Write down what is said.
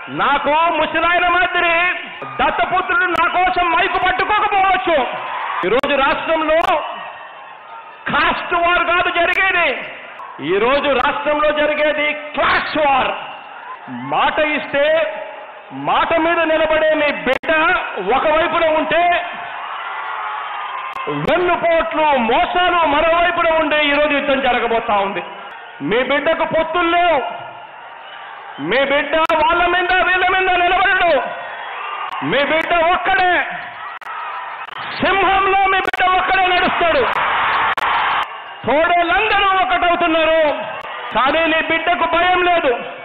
నాకు ముసలాయన మాదిరి దత్తపుత్రుడు నా కోసం మైకు పట్టుకోకపోవచ్చు ఈరోజు రాష్ట్రంలో కాస్ట్ వార్ కాదు జరిగేది ఈరోజు రాష్ట్రంలో జరిగేది క్లాస్ వార్ మాట ఇస్తే మాట మీద నిలబడే మీ బిడ్డ ఒకవైపున ఉంటే వెన్నుపోట్లు మోసాలు మరోవైపున ఉండే ఈరోజు యుద్ధం జరగబోతా ఉంది మీ బిడ్డకు పొత్తులు లేవు మీ బిడ్డ వాళ్ళ మీద వీళ్ళ మీద నిలబడడు మీ బిడ్డ ఒక్కడే సింహంలో మీ బిడ్డ ఒక్కడే నడుస్తాడు తోడేళ్ళందరూ ఒకటవుతున్నారు కానీ నీ బిడ్డకు భయం లేదు